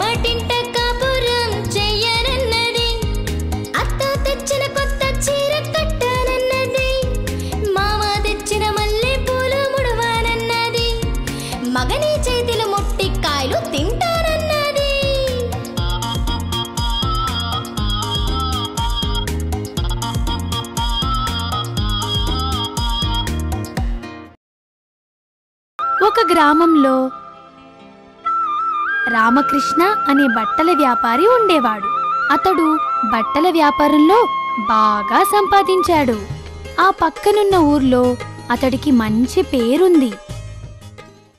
కమ్మటింట కాపురం చెయ్యనన్నది అత్త తెచ్చిన కొత్త చీర కట్టనన్నది మామ తెచ్చిన మల్లె పూలు ముడవానన్నది మగని చేతిలో ముట్టి కాయలు తింటానన్నది ఒక గ్రామంలో రామకృష్ణ అనే బట్టల వ్యాపారి ఉండేవాడు అతడు బట్టల వ్యాపారంలో బాగా సంపాదించాడు ఆ పక్కనున్న ఊర్లో అతడికి మంచి పేరుంది